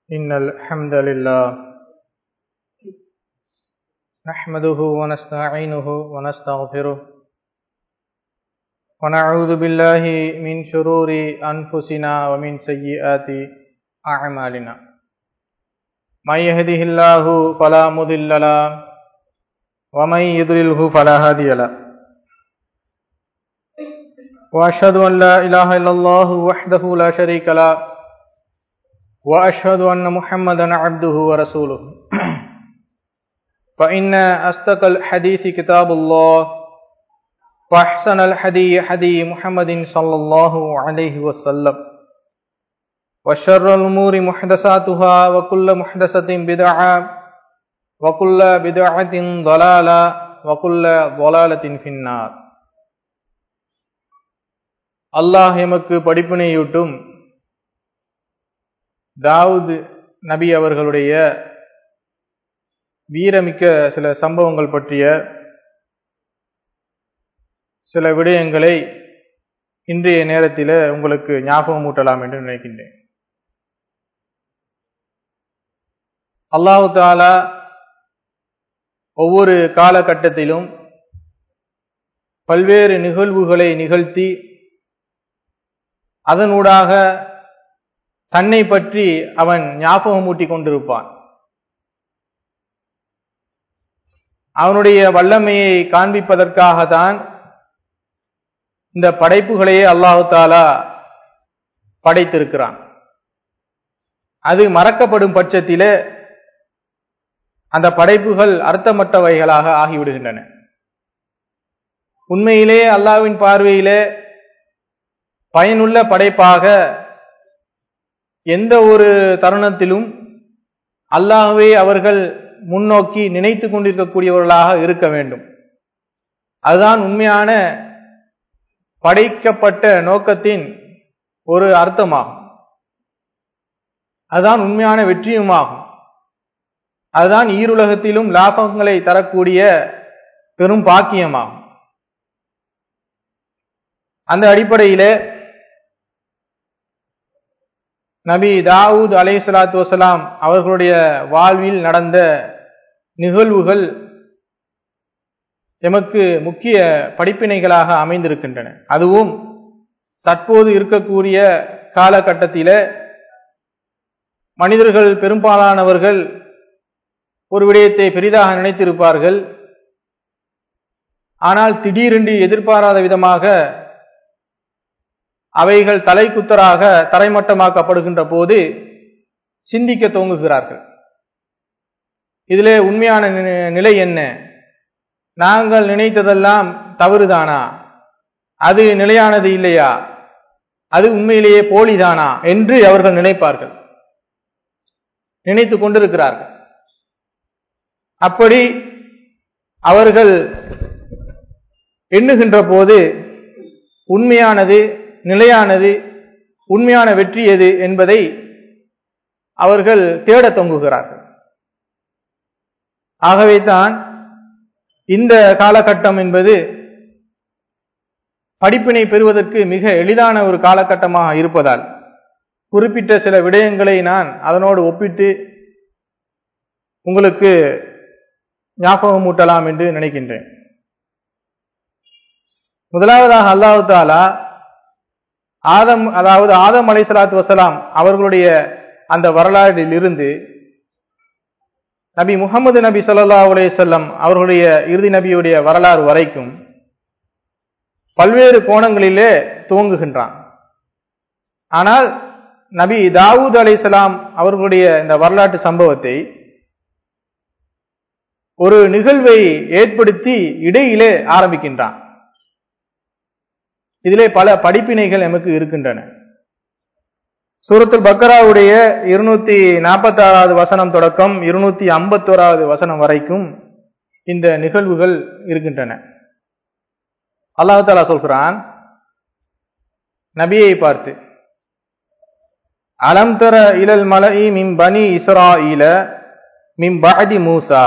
إن الحمد لله نحمده ونستعينه ونستغفره ونعوذ بالله من شرور أنفسنا ومن سيئات أعمالنا من يهده الله فلا مضل له ومن يضلله فلا هادي له وأشهد أن لا إله إلا الله وحده لا شريك له وأشهد أن محمدا عبده ورسوله فإن أصدق الحديث كتاب الله وأحسن الحدي حدي محمد صلى الله عليه وسلم وشر الأمور محدثاتها وكل محدثة بدعة وكل بدعة ضلالة وكل ضلالة في النار அல்லாஹ் எமக்கு படிப்பினையூட்டும் தாவூத் நபி அவர்களுடைய வீரமிக்க சில சம்பவங்கள் பற்றிய சில விடயங்களை இன்றைய நேரத்தில் உங்களுக்கு ஞாபகம் ஊட்டலாம் என்று நினைக்கின்றேன் அல்லாஹு தாலா ஒவ்வொரு காலகட்டத்திலும் பல்வேறு நிகழ்வுகளை நிகழ்த்தி அதனூடாக தன்னை பற்றி அவன் ஞாபகமூட்டி கொண்டிருப்பான் அவனுடைய வல்லமையை காண்பிப்பதற்காகத்தான் இந்த படைப்புகளையே அல்லாஹு தாலா படைத்திருக்கிறான் அது மறக்கப்படும் பட்சத்திலே அந்த படைப்புகள் அர்த்தமற்றவைகளாக ஆகிவிடுகின்றன உண்மையிலே அல்லாவின் பார்வையிலே பயனுள்ள படைப்பாக எந்த ஒரு தருணத்திலும் அல்லாஹுவே அவர்கள் முன்னோக்கி நினைத்து கொண்டிருக்கக்கூடியவர்களாக இருக்க வேண்டும் அதுதான் உண்மையான படைக்கப்பட்ட நோக்கத்தின் ஒரு அர்த்தமாகும் அதுதான் உண்மையான வெற்றியுமாகும் அதுதான் ஈருலகத்திலும் லாபங்களை தரக்கூடிய பெரும் பாக்கியமாகும் அந்த அடிப்படையிலே நபி தாவூத் அலை சலாத்து வசலாம் அவர்களுடைய வாழ்வில் நடந்த நிகழ்வுகள் எமக்கு முக்கிய படிப்பினைகளாக அமைந்திருக்கின்றன அதுவும் தற்போது இருக்கக்கூடிய காலகட்டத்தில மனிதர்கள் பெரும்பாலானவர்கள் ஒரு விடயத்தை பெரிதாக நினைத்திருப்பார்கள் ஆனால் திடீரென்று எதிர்பாராத விதமாக அவைகள் தலைக்குத்தராக தரைமட்டமாக்கப்படுகின்ற போது சிந்திக்க துவங்குகிறார்கள் இதிலே உண்மையான நிலை என்ன நாங்கள் நினைத்ததெல்லாம் தவறுதானா அது நிலையானது இல்லையா அது உண்மையிலேயே போலிதானா என்று அவர்கள் நினைப்பார்கள் நினைத்து கொண்டிருக்கிறார்கள் அப்படி அவர்கள் எண்ணுகின்ற போது உண்மையானது நிலையானது உண்மையான வெற்றி எது என்பதை அவர்கள் தேட தொங்குகிறார்கள் ஆகவே தான் இந்த காலகட்டம் என்பது படிப்பினை பெறுவதற்கு மிக எளிதான ஒரு காலகட்டமாக இருப்பதால் குறிப்பிட்ட சில விடயங்களை நான் அதனோடு ஒப்பிட்டு உங்களுக்கு ஞாபகம் ஊட்டலாம் என்று நினைக்கின்றேன் முதலாவதாக அல்லாஹு தாலா ஆதம் அதாவது ஆதம் அலை சலாத்து வசலாம் அவர்களுடைய அந்த வரலாற்றில் இருந்து நபி முகமது நபி சொல்லா செல்லம் அவர்களுடைய இறுதி நபியுடைய வரலாறு வரைக்கும் பல்வேறு கோணங்களிலே துவங்குகின்றான் ஆனால் நபி தாவூத் அலை சலாம் அவர்களுடைய இந்த வரலாற்று சம்பவத்தை ஒரு நிகழ்வை ஏற்படுத்தி இடையிலே ஆரம்பிக்கின்றான் இதிலே பல படிப்பினைகள் நமக்கு இருக்கின்றன சூரத்துல் பக்கராவுடைய இருநூத்தி நாற்பத்தி ஆறாவது வசனம் தொடக்கம் இருநூத்தி ஐம்பத்தோராவது வசனம் வரைக்கும் இந்த நிகழ்வுகள் இருக்கின்றன அல்லாஹு தாலா சொல்கிறான் நபியை பார்த்து அலம் தர இலல் மலை மிம் பனி இஸ்ரா இல மிம் பாதி மூசா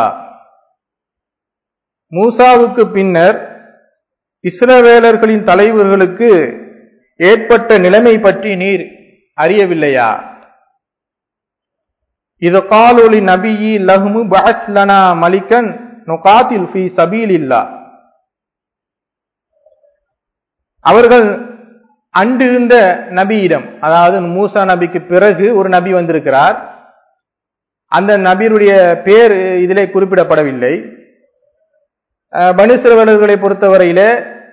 மூசாவுக்கு பின்னர் இஸ்ரவேலர்களின் தலைவர்களுக்கு ஏற்பட்ட நிலைமை பற்றி நீர் அறியவில்லையா இது காலொலி நபியி லஹ்மு பஹஸ்லனா மலிகன் நுகாத்தில் ஃபி சபீலில்லா அவர்கள் அன்றிருந்த நபியிடம் அதாவது மூசா நபிக்கு பிறகு ஒரு நபி வந்திருக்கிறார் அந்த நபியுடைய பேர் இதிலே குறிப்பிடப்படவில்லை பனிசிரவலர்களை பொறுத்தவரையிலே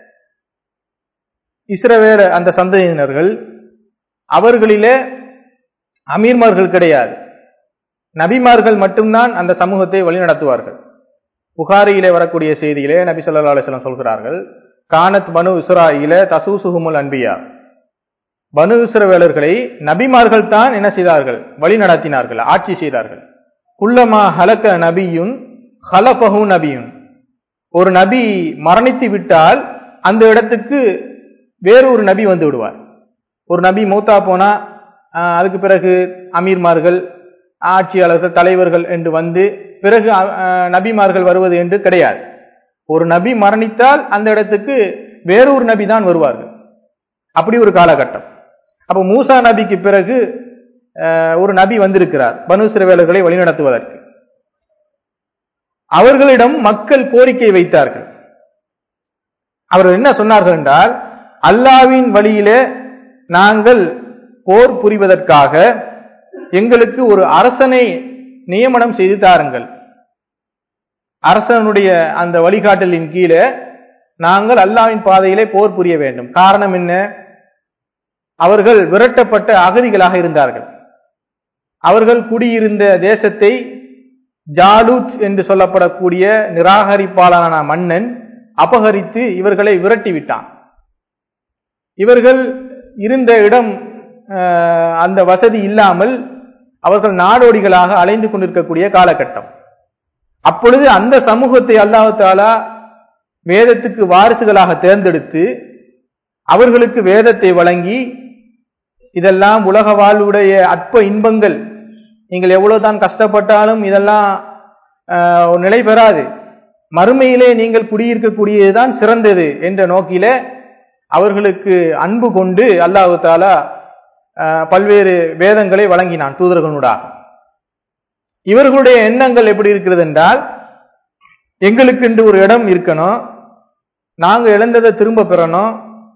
இஸ்ரவேல அந்த சந்ததியினர்கள் அவர்களிலே அமீர்மார்கள் கிடையாது நபிமார்கள் மட்டும்தான் அந்த சமூகத்தை வழிநடத்துவார்கள் புகாரியிலே வரக்கூடிய செய்தியிலே நபி சொல்லா அலிஸ்லாம் சொல்கிறார்கள் கானத் பனு இஸ்ராயில தசூசுகுமுல் அன்பியா பனு இஸ்ரவேலர்களை நபிமார்கள் தான் என்ன செய்தார்கள் வழி நடத்தினார்கள் ஆட்சி செய்தார்கள் குள்ளமா ஹலக்க நபியுன் ஹலபஹு நபியுன் ஒரு நபி மரணித்து விட்டால் அந்த இடத்துக்கு வேறு ஒரு நபி வந்து விடுவார் ஒரு நபி மூத்தா போனா அதுக்கு பிறகு அமீர்மார்கள் ஆட்சியாளர்கள் தலைவர்கள் என்று வந்து பிறகு நபிமார்கள் வருவது என்று கிடையாது ஒரு நபி மரணித்தால் அந்த இடத்துக்கு வேறொரு நபி தான் வருவார்கள் அப்படி ஒரு காலகட்டம் அப்ப மூசா நபிக்கு பிறகு ஒரு நபி வந்திருக்கிறார் பனு சிறுவேலர்களை வழிநடத்துவதற்கு அவர்களிடம் மக்கள் கோரிக்கை வைத்தார்கள் அவர்கள் என்ன சொன்னார்கள் என்றால் அல்லாவின் வழியிலே நாங்கள் போர் புரிவதற்காக எங்களுக்கு ஒரு அரசனை நியமனம் செய்து தாருங்கள் அரசனுடைய அந்த வழிகாட்டலின் கீழே நாங்கள் அல்லாவின் பாதையிலே போர் புரிய வேண்டும் காரணம் என்ன அவர்கள் விரட்டப்பட்ட அகதிகளாக இருந்தார்கள் அவர்கள் குடியிருந்த தேசத்தை ஜாலூத் என்று சொல்லப்படக்கூடிய நிராகரிப்பாளரான மன்னன் அபகரித்து இவர்களை விரட்டிவிட்டான் இவர்கள் இருந்த இடம் அந்த வசதி இல்லாமல் அவர்கள் நாடோடிகளாக அலைந்து கொண்டிருக்கக்கூடிய காலகட்டம் அப்பொழுது அந்த சமூகத்தை அல்லாஹு தாலா வேதத்துக்கு வாரிசுகளாக தேர்ந்தெடுத்து அவர்களுக்கு வேதத்தை வழங்கி இதெல்லாம் உலக வாழ்வுடைய அற்ப இன்பங்கள் நீங்கள் எவ்வளவுதான் கஷ்டப்பட்டாலும் இதெல்லாம் நிலை பெறாது மறுமையிலே நீங்கள் குடியிருக்கக்கூடியதுதான் சிறந்தது என்ற நோக்கில அவர்களுக்கு அன்பு கொண்டு அல்லாஹு தாலா பல்வேறு வேதங்களை வழங்கினான் தூதர்களூடாக இவர்களுடைய எண்ணங்கள் எப்படி இருக்கிறது என்றால் எங்களுக்கு என்று ஒரு இடம் இருக்கணும் நாங்க இழந்ததை திரும்ப பெறணும்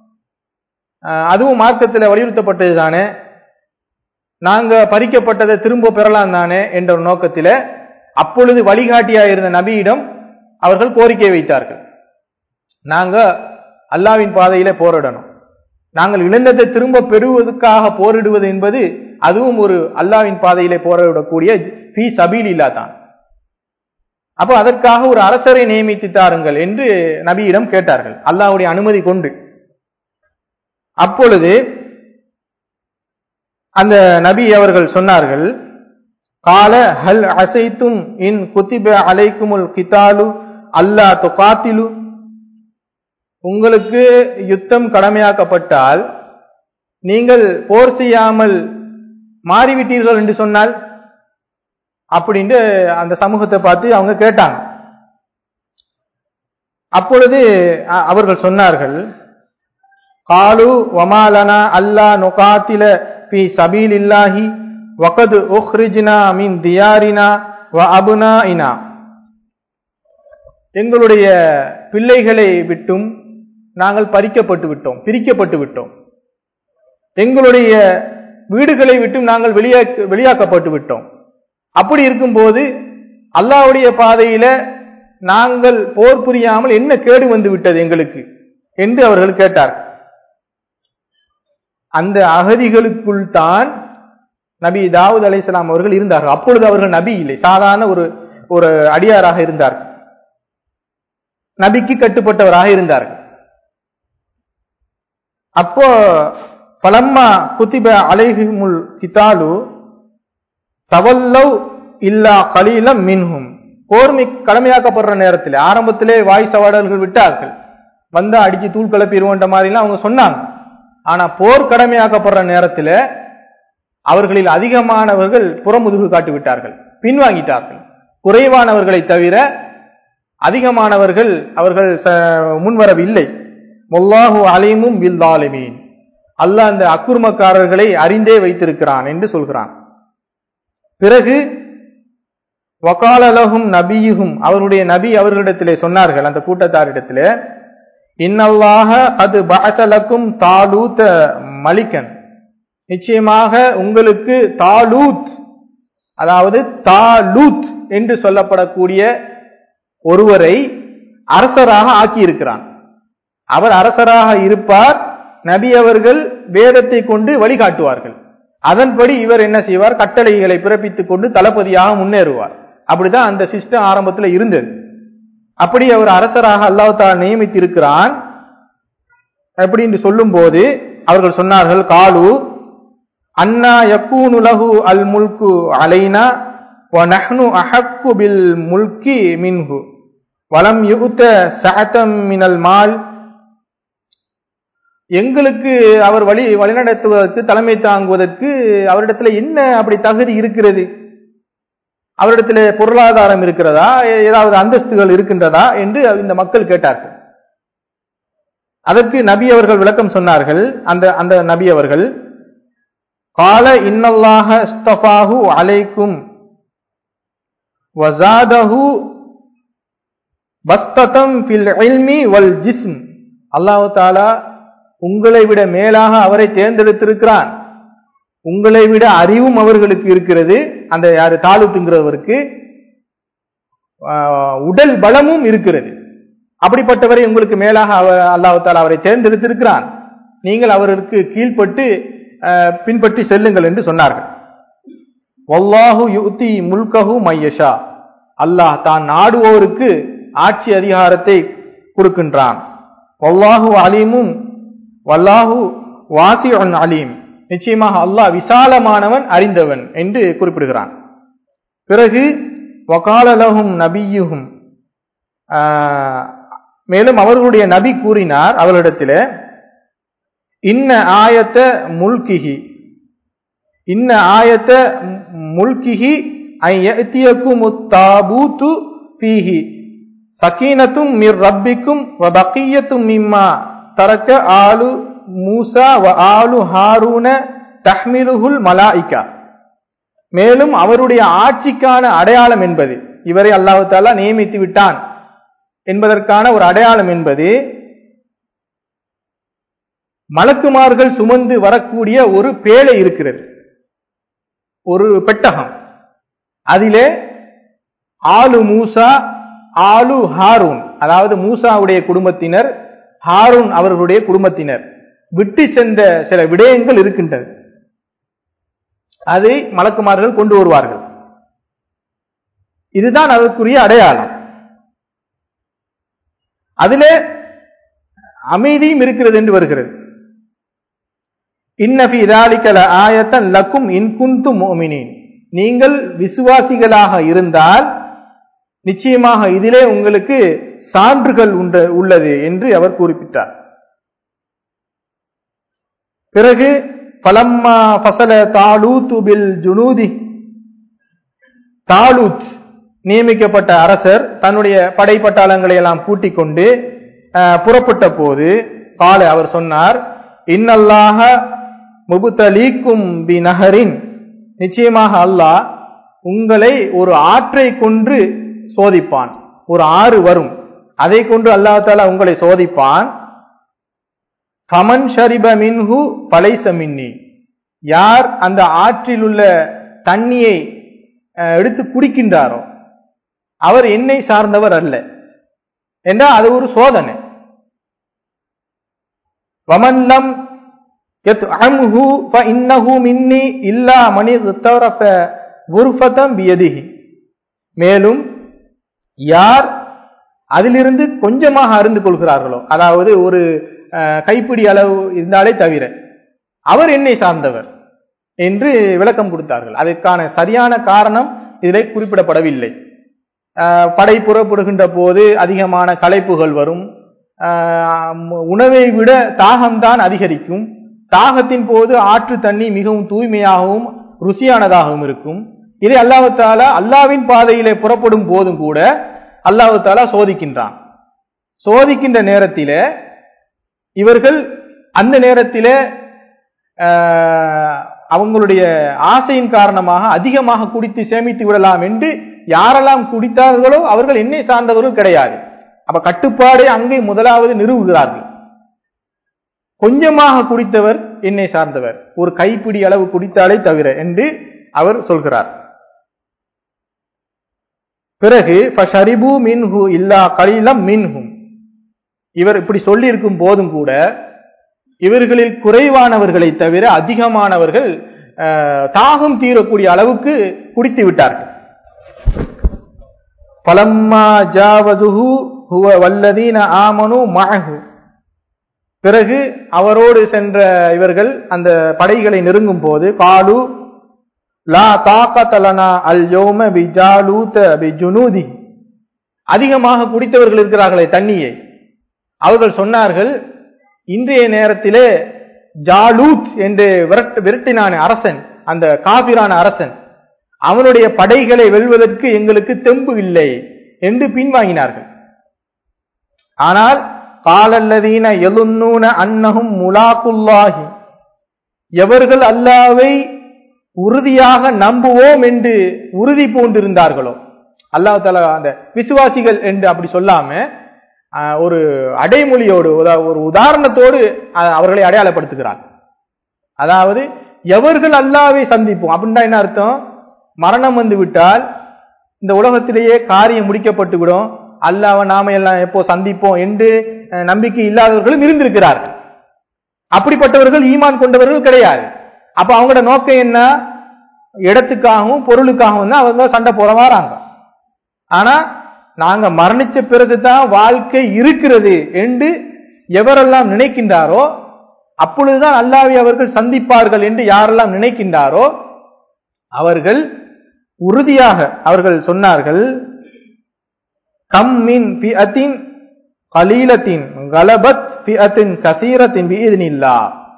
அதுவும் மார்க்கத்தில் வலியுறுத்தப்பட்டது தானே நாங்க பறிக்கப்பட்டதை திரும்ப பெறலாம் தானே என்ற ஒரு நோக்கத்தில் அப்பொழுது வழிகாட்டியா இருந்த நபியிடம் அவர்கள் கோரிக்கை வைத்தார்கள் நாங்க அல்லாவின் பாதையில போரிடணும் நாங்கள் இழந்ததை திரும்ப பெறுவதற்காக போரிடுவது என்பது அதுவும் ஒரு அல்லாவின் பாதையிலே போரிடக்கூடிய ஃபீ சபீலில்லா தான் அப்போ அதற்காக ஒரு அரசரை நியமித்து தாருங்கள் என்று நபியிடம் கேட்டார்கள் அல்லாவுடைய அனுமதி கொண்டு அப்பொழுது அந்த நபி அவர்கள் சொன்னார்கள் கால ஹல் அசைத்தும் இன் குத்திப அலைக்குமுல் கிதாலு அல்லா துகாத்திலு உங்களுக்கு யுத்தம் கடமையாக்கப்பட்டால் நீங்கள் போர் செய்யாமல் மாறிவிட்டீர்கள் என்று சொன்னால் அப்படின்ட்டு அந்த சமூகத்தை பார்த்து அவங்க கேட்டாங்க அப்பொழுது அவர்கள் சொன்னார்கள் காலு வமாலனா அல்லா நுகாத்தில பி சபீல் இல்லாஹி வகது உஹ்ரிஜ்னா மின் தியாரினா வ அபுனா இனா எங்களுடைய பிள்ளைகளை விட்டும் நாங்கள் பறிக்கப்பட்டு விட்டோம் பிரிக்கப்பட்டு விட்டோம் எங்களுடைய வீடுகளை விட்டும் நாங்கள் வெளியாக்க வெளியாக்கப்பட்டு விட்டோம் அப்படி இருக்கும்போது அல்லாவுடைய பாதையில நாங்கள் போர் புரியாமல் என்ன கேடு வந்து விட்டது எங்களுக்கு என்று அவர்கள் கேட்டார்கள் அந்த அகதிகளுக்குள் தான் நபி தாவூத் அலிஸ்லாம் அவர்கள் இருந்தார்கள் அப்பொழுது அவர்கள் நபி இல்லை சாதாரண ஒரு ஒரு அடியாராக இருந்தார்கள் நபிக்கு கட்டுப்பட்டவராக இருந்தார்கள் அப்போ பலம்மா குத்திப அலைஹிமுல் கிதாலு தவல்லவ் இல்லா கலீலம் மின்ஹும் போர்மி கடமையாக்கப்படுற நேரத்தில் ஆரம்பத்திலே வாய் சவாடல்கள் விட்டார்கள் வந்தா அடிச்சு தூள் கிளப்பிடுவோன்ற மாதிரிலாம் அவங்க சொன்னாங்க ஆனா போர் கடமையாக்கப்படுற நேரத்தில் அவர்களில் அதிகமானவர்கள் புறமுதுகு காட்டி விட்டார்கள் பின்வாங்கிட்டார்கள் குறைவானவர்களை தவிர அதிகமானவர்கள் அவர்கள் முன்வரவில்லை மொல்லாஹு அலைமும் பில்லாலிமீன் அல்லாஹ் அந்த அக்குர்மக்காரர்களை அறிந்தே வைத்திருக்கிறான் என்று சொல்கிறான் பிறகு வகாலலகும் நபியுகும் அவருடைய நபி அவர்களிடத்திலே சொன்னார்கள் அந்த கூட்டத்தாரிடத்திலே இன்னல்லாக அது பஅசலக்கும் தாலூத் மலிக்கன் நிச்சயமாக உங்களுக்கு தாலூத் அதாவது தாலூத் என்று சொல்லப்படக்கூடிய ஒருவரை அரசராக ஆக்கியிருக்கிறான் அவர் அரசராக இருப்பார் நபி அவர்கள் வேதத்தை கொண்டு வழிகாட்டுவார்கள் அதன்படி இவர் என்ன செய்வார் கட்டளைகளை பிறப்பித்துக் கொண்டு தளபதியாக முன்னேறுவார் அப்படிதான் அந்த சிஸ்டம் ஆரம்பத்தில் இருந்தது அப்படி அவர் அரசராக அல்லாஹ் தாலா நியமித்திருக்கிறான் அப்படின்னு சொல்லும் போது அவர்கள் சொன்னார்கள் காலு அன்னா யக்கூனு லஹு அல் முல்கு அலைனா வ நஹ்னு அஹக்கு பில் முல்கி மின்ஹு வலம் யுத்த சஅதம் மினல் மால் எங்களுக்கு அவர் வழி வழிநடத்துவதற்கு தலைமை தாங்குவதற்கு அவரிடத்துல என்ன அப்படி தகுதி இருக்கிறது அவரிடத்துல பொருளாதாரம் இருக்கிறதா ஏதாவது அந்தஸ்துகள் இருக்கின்றதா என்று இந்த மக்கள் கேட்டார்கள் அதற்கு நபி அவர்கள் விளக்கம் சொன்னார்கள் அந்த அந்த நபி அவர்கள் கால இன்னல்லாஹ இஸ்தஃபாஹு அலைக்கும் வசாதஹு பஸ்ததம் ஃபில் இல்மி வல் ஜிஸ்ம் அல்லாஹ் தாலா உங்களை விட மேலாக அவரை தேர்ந்தெடுத்திருக்கிறான் உங்களை விட அறிவும் அவர்களுக்கு இருக்கிறது அந்த யாரு தாளுத்துங்கிறவருக்கு உடல் பலமும் இருக்கிறது அப்படிப்பட்டவரை உங்களுக்கு மேலாக அவர் அல்லாஹால அவரை தேர்ந்தெடுத்திருக்கிறான் நீங்கள் அவருக்கு கீழ்ப்பட்டு பின்பற்றி செல்லுங்கள் என்று சொன்னார்கள் ஒல்லாஹு யுத்தி முல்கஹு மையஷா அல்லாஹ் தான் நாடுவோருக்கு ஆட்சி அதிகாரத்தை கொடுக்கின்றான் ஒல்லாஹு அலீமும் வல்லாஹு வாசி அலீம் நிச்சயமாக அல்லாஹ் விசாலமானவன் அறிந்தவன் என்று குறிப்பிடுகிறான் பிறகு வகாலலகும் நபியுகும் மேலும் அவர்களுடைய நபி கூறினார் அவர்களிடத்தில் இன்ன ஆயத்த முல்கிஹி இன்ன ஆயத்த முல்கிஹி ஐயத்தியக்கும் தாபூத்து ஃபீஹி சக்கீனத்தும் மிர் ரப்பிக்கும் வ பக்கியத்தும் மிம்மா தரக்க ஆலு மூசா வ ஆலு ஹாரூன தஹ்மிலுஹுல் மலாயிகா மேலும் அவருடைய ஆட்சிக்கான அடையாளம் என்பது இவரை அல்லாஹு தாலா நியமித்து விட்டான் என்பதற்கான ஒரு அடையாளம் என்பது மலக்குமார்கள் சுமந்து வரக்கூடிய ஒரு பேழை இருக்கிறது ஒரு பெட்டகம் அதிலே ஆலு மூசா ஆலு ஹாரூன் அதாவது மூசாவுடைய குடும்பத்தினர் ஹாரூன் அவர்களுடைய குடும்பத்தினர் விட்டு சென்ற சில விடயங்கள் இருக்கின்றது அதை மலக்குமார்கள் கொண்டு வருவார்கள் இதுதான் அதற்குரிய அடையாளம் அதிலே அமைதியும் இருக்கிறது என்று வருகிறது இன்னபி இதாலிக்கல ஆயத்தன் லக்கும் இன்குந்து மோமினின் நீங்கள் விசுவாசிகளாக இருந்தால் நிச்சயமாக இதிலே உங்களுக்கு சான்றுகள் உள்ளது என்று அவர் குறிப்பிட்டார் பிறகு பலம்மா ஃபசல தாலூத் பில் ஜுனூதி தாலூத் நியமிக்கப்பட்ட அரசர் தன்னுடைய படைப்பட்டாளங்களை எல்லாம் கூட்டிக் கொண்டு புறப்பட்ட போது கால அவர் சொன்னார் இன்னல்லாக முபுத்தலீக்கும் பி நகரின் நிச்சயமாக அல்லாஹ் உங்களை ஒரு ஆற்றை கொன்று சோதிப்பான் ஒரு ஆறு வரும் அதை கொண்டு அல்லாஹால உங்களை சோதிப்பான் ஃபமன் ஷரிப மின்ஹு பலைச மின்னி யார் அந்த ஆற்றில் உள்ள தண்ணியை எடுத்து குடிக்கின்றாரோ அவர் என்னை சார்ந்தவர் அல்ல என்றால் அது ஒரு சோதனை வமன்லம் يطعمه فإنه مني إلا من اغترف غرفة بيده மேலும் யார் அதிலிருந்து கொஞ்சமாக அறிந்து கொள்கிறார்களோ அதாவது ஒரு கைப்பிடி அளவு இருந்தாலே தவிர அவர் என்னை சார்ந்தவர் என்று விளக்கம் கொடுத்தார்கள் அதற்கான சரியான காரணம் இதில் குறிப்பிடப்படவில்லை படை புறப்படுகின்ற போது அதிகமான களைப்புகள் வரும் உணவை விட தாகம்தான் அதிகரிக்கும் தாகத்தின் போது ஆற்று தண்ணி மிகவும் தூய்மையாகவும் ருசியானதாகவும் இருக்கும் இதை அல்லாஹால அல்லாவின் பாதையிலே புறப்படும் போதும் கூட அல்லாஹால சோதிக்கின்றான் சோதிக்கின்ற நேரத்தில இவர்கள் அந்த நேரத்தில அவங்களுடைய ஆசையின் காரணமாக அதிகமாக குடித்து சேமித்து விடலாம் என்று யாரெல்லாம் குடித்தார்களோ அவர்கள் என்னை சார்ந்தவர்கள் கிடையாது அப்ப கட்டுப்பாடை அங்கே முதலாவது நிறுவுகிறார்கள் கொஞ்சமாக குடித்தவர் என்னை சார்ந்தவர் ஒரு கைப்பிடி அளவு குடித்தாலே தவிர என்று அவர் சொல்கிறார் பிறகு ஃபஷரிபு மின்ஹு இல்லா கலீலம் மின்ஹும் இவர் இப்படி சொல்லி இருக்கும் போதும் கூட இவர்களில் குறைவானவர்களை தவிர அதிகமானவர்கள் அஹ், தாகம் தீரக்கூடிய அளவுக்கு குடித்து விட்டார்கள் பலம்மா ஜாவதுஹு ஹுவ வல்லதீன ஆமனு மஅஹு பிறகு அவரோடு சென்ற இவர்கள் அந்த படைகளை நெருங்கும் போது காலு லா தாக்கத்தலனா அல் யோம பி ஜாலூத பி ஜுனூதி அதிகமாக குடித்தவர்கள் இருக்கிறார்களே தண்ணியை அவர்கள் சொன்னார்கள் இன்றைய நேரத்திலே ஜாலூத் என்று விரட்டு விரட்டினான அரசன் அந்த காபிரான அரசன் அவனுடைய படைகளை வெல்வதற்கு எங்களுக்கு தெம்பு இல்லை என்று பின்வாங்கினார்கள் ஆனால் காலல்லதீன எலுன்னூன அன்னஹும் முலாக்குல்லாஹி எவர்கள் அல்லாவை உறுதியாக நம்புவோம் என்று உறுதி பூண்டிருந்தார்களோ அல்லாஹ் தலா அந்த விசுவாசிகள் என்று அப்படி சொல்லாம ஆஹ், ஒரு அடைமொழியோடு உதா- ஒரு உதாரணத்தோடு அஹ், அவர்களை அடையாளப்படுத்துகிறார் அதாவது எவர்கள் அல்லாவை சந்திப்போம் அப்படின்னா என்ன அர்த்தம் மரணம் வந்து விட்டால் இந்த உலகத்திலேயே காரியம் முடிக்கப்பட்டு விடும் அல்லாவை நாம எல்லாம் எப்போ சந்திப்போம் என்று அஹ், நம்பிக்கை இல்லாதவர்களும் இருந்திருக்கிறார்கள் அப்படிப்பட்டவர்கள் ஈமான் கொண்டவர்கள் கிடையாது அப்ப அவங்களோட நோக்கம் என்ன இடத்துக்காகவும் பொருளுக்காகவும் தான் அவங்க சண்டை போற வராங்க ஆனா நாங்க மரணிச்ச பிறகுதான் வாழ்க்கை இருக்கிறது என்று எவரெல்லாம் நினைக்கின்றாரோ அப்பொழுதுதான் அல்லாவை அவர்கள் சந்திப்பார்கள் என்று யாரெல்லாம் நினைக்கின்றாரோ அவர்கள் உறுதியாக அவர்கள் சொன்னார்கள் கம்மின் ஃபிஅத்தின் கலீலத்தின் கலபத் ஃபிஅத்தின் கசீரத்தின் பிஇذنில்லா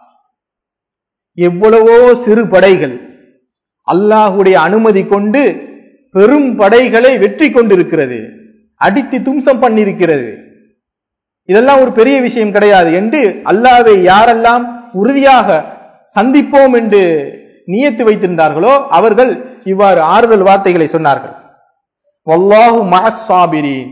எவ்வளவோ சிறு படைகள் அல்லாஹுடைய அனுமதி கொண்டு பெரும் படைகளை வெற்றி கொண்டிருக்கிறது அடித்து தும்சம் பண்ணியிருக்கிறது இதெல்லாம் ஒரு பெரிய விஷயம் கிடையாது என்று அல்லாவை யாரெல்லாம் உறுதியாக சந்திப்போம் என்று நியத்து வைத்திருந்தார்களோ அவர்கள் இவ்வாறு ஆறுதல் வார்த்தைகளை சொன்னார்கள் வல்லாஹு மஹசாபிரீன்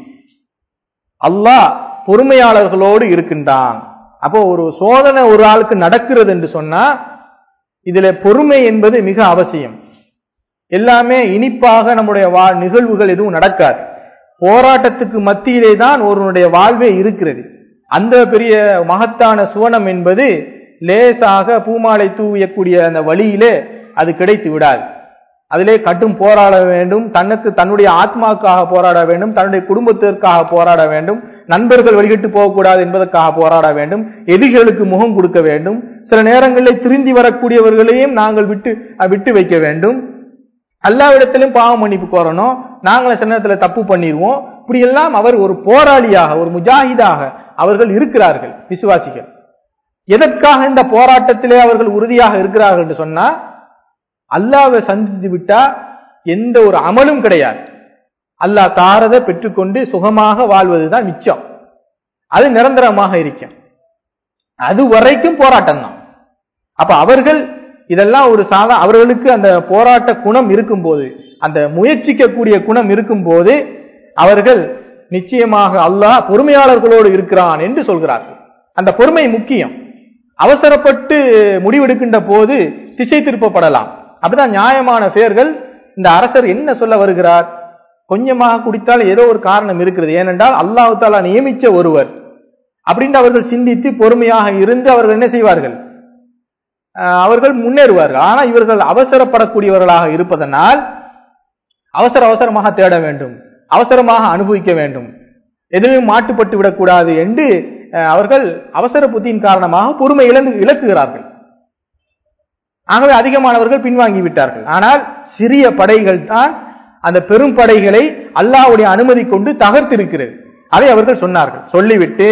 அல்லாஹ் பொறுமையாளர்களோடு இருக்கின்றான் அப்போ ஒரு சோதனை ஒரு ஆளுக்கு நடக்கிறது என்று சொன்னா இதுல பொறுமை என்பது மிக அவசியம் எல்லாமே இனிப்பாக நம்முடைய வா நிகழ்வுகள் எதுவும் நடக்காது போராட்டத்துக்கு மத்தியிலே தான் ஒருவனுடைய வாழ்வே இருக்கிறது அந்த பெரிய மகத்தான சுவனம் என்பது லேசாக பூமாலை தூவியக்கூடிய அந்த வழியிலே அது கிடைத்து விடாது அதிலே கட்டும் போராட வேண்டும் தனக்கு தன்னுடைய ஆத்மாவுக்காக போராட வேண்டும் தன்னுடைய குடும்பத்திற்காக போராட வேண்டும் நண்பர்கள் வழிகிட்டு போகக்கூடாது என்பதற்காக போராட வேண்டும் எதிரிகளுக்கு முகம் கொடுக்க வேண்டும் சில நேரங்களில் திருந்தி வரக்கூடியவர்களையும் நாங்கள் விட்டு அஹ், விட்டு வைக்க வேண்டும் அல்லாவிடத்திலும் பாவ மன்னிப்பு கோரணும் நாங்களும் சில நேரத்துல தப்பு பண்ணிடுவோம் இப்படி எல்லாம் அவர் ஒரு போராளியாக ஒரு முஜாஹிதாக அவர்கள் இருக்கிறார்கள் விசுவாசிகள் எதற்காக இந்த போராட்டத்திலே அவர்கள் உறுதியாக இருக்கிறார்கள் என்று சொன்னா அல்லாவை சந்தித்து விட்டா எந்த ஒரு அமலும் கிடையாது அல்லாஹ் தாரதை பெற்றுக்கொண்டு சுகமாக வாழ்வதுதான் மிச்சம் அது நிரந்தரமாக இருக்கும் அது வரைக்கும் போராட்டம் தான் அப்ப அவர்கள் இதெல்லாம் ஒரு சாதா அவர்களுக்கு அந்த போராட்ட குணம் இருக்கும்போது அந்த முயற்சிக்கக்கூடிய குணம் இருக்கும்போது அவர்கள் நிச்சயமாக அல்லாஹ் பொறுமையாளர்களோடு இருக்கிறான் என்று சொல்கிறார்கள் அந்த பொறுமை முக்கியம் அவசரப்பட்டு முடிவெடுக்கின்ற போது திசை திருப்பப்படலாம் அப்படிதான் நியாயமான பெயர்கள் இந்த அரசர் என்ன சொல்ல வருகிறார் கொஞ்சமாக குடித்தால் ஏதோ ஒரு காரணம் இருக்கிறது ஏனென்றால் அல்லாஹ் தாலா நியமிச்ச ஒருவர் அப்படின்னு அவர்கள் சிந்தித்து பொறுமையாக இருந்து அவர்கள் என்ன செய்வார்கள் அஹ் அவர்கள் முன்னேறுவார்கள் ஆனா இவர்கள் அவசரப்படக்கூடியவர்களாக இருப்பதனால் அவசர அவசரமாக தேட வேண்டும் அவசரமாக அனுபவிக்க வேண்டும் எதிலும் மாட்டுப்பட்டு விடக்கூடாது என்று அஹ், அவர்கள் அவசர புத்தியின் காரணமாக பொறுமை இழந்து இழக்குகிறார்கள் ஆகவே அதிகமானவர்கள் பின்வாங்கி விட்டார்கள் ஆனால் சிறிய படைகள் தான் அந்த பெரும் படைகளை அல்லாஹ்வுடைய அனுமதி கொண்டு தகர்த்திருக்கிறது அதை அவர்கள் சொன்னார்கள் சொல்லிவிட்டு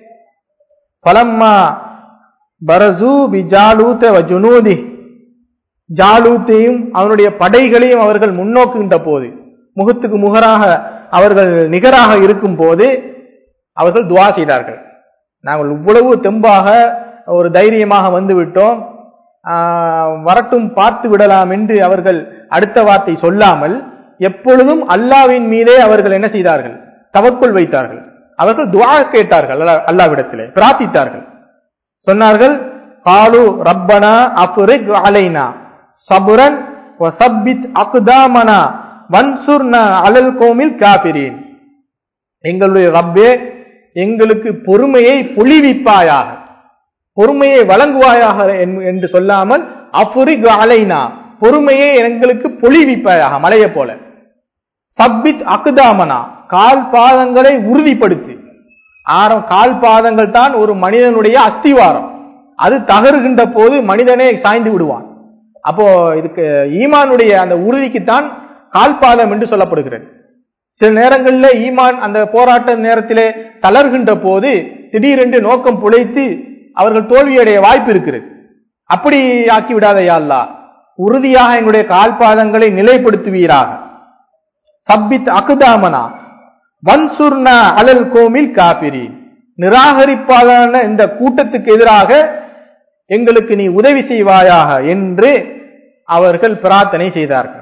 பலம்மா பரசு பி ஜாலூத்த வ ஜுனூதி ஜாலூத்தையும் அவனுடைய படைகளையும் அவர்கள் முன்னோக்குகின்ற போது முகத்துக்கு முகராக அவர்கள் நிகராக இருக்கும் போது அவர்கள் துவா செய்தார்கள் நாங்கள் இவ்வளவு தெம்பாக ஒரு தைரியமாக வந்து விட்டோம் ஆஹ், வரட்டும் பார்த்து விடலாம் என்று அவர்கள் அடுத்த வார்த்தை சொல்லாமல் எப்பொழுதும் அல்லாவின் மீதே அவர்கள் என்ன செய்தார்கள் தவக்குள் வைத்தார்கள் அவர்கள் துஆ கேட்டார்கள் அல்லா- அல்லாவிடத்திலே பிரார்த்தித்தார்கள் சொன்னார்கள் காலு ரப்பனா அஃப்ரிக் அலைனா சபுரன் வசப்பித் அக்தாமனா வன்சுர்னா அலல் கோமில் காபிரீன் எங்களுடைய ரப்பே எங்களுக்கு பொறுமையை பொழிவிப்பாயாக பொறுமையை வழங்குவாயாக என்- என்று சொல்லாமல் அஃப்ரிக் அலைனா பொறுமையை எங்களுக்கு பொழிவிப்பாயாக மலையை போல சப்பித் அக்தாமனா கால் பாதங்களை உறுதிப்படுத்தி ஆரம் கால் பாதங்கள் தான் ஒரு மனிதனுடைய அஸ்திவாரம் அது தகருகின்ற போது மனிதனே சாய்ந்து விடுவான் அப்போ இதுக்கு ஈமானுடைய அந்த உறுதிக்குத்தான் கால் பாதம் என்று சொல்லப்படுகிறது சில நேரங்களில் ஈமான் அந்த போராட்ட நேரத்திலே தளர்கின்ற போது திடீரென்று நோக்கம் புழைத்து அவர்கள் தோல்வியடைய வாய்ப்பு இருக்கிறது அப்படி ஆக்கி விடாதையா அல்லாஹ் உறுதியாக எங்களுடைய கால் பாதங்களை நிலைப்படுத்துவீராக சப்பித் அகுதாமனா வன்சுர்னா அலல் கோமில் காபிரி நிராகரிப்பாளன இந்த கூட்டத்துக்கு எதிராக எங்களுக்கு நீ உதவி செய்வாயாக என்று அவர்கள் பிரார்த்தனை செய்தார்கள்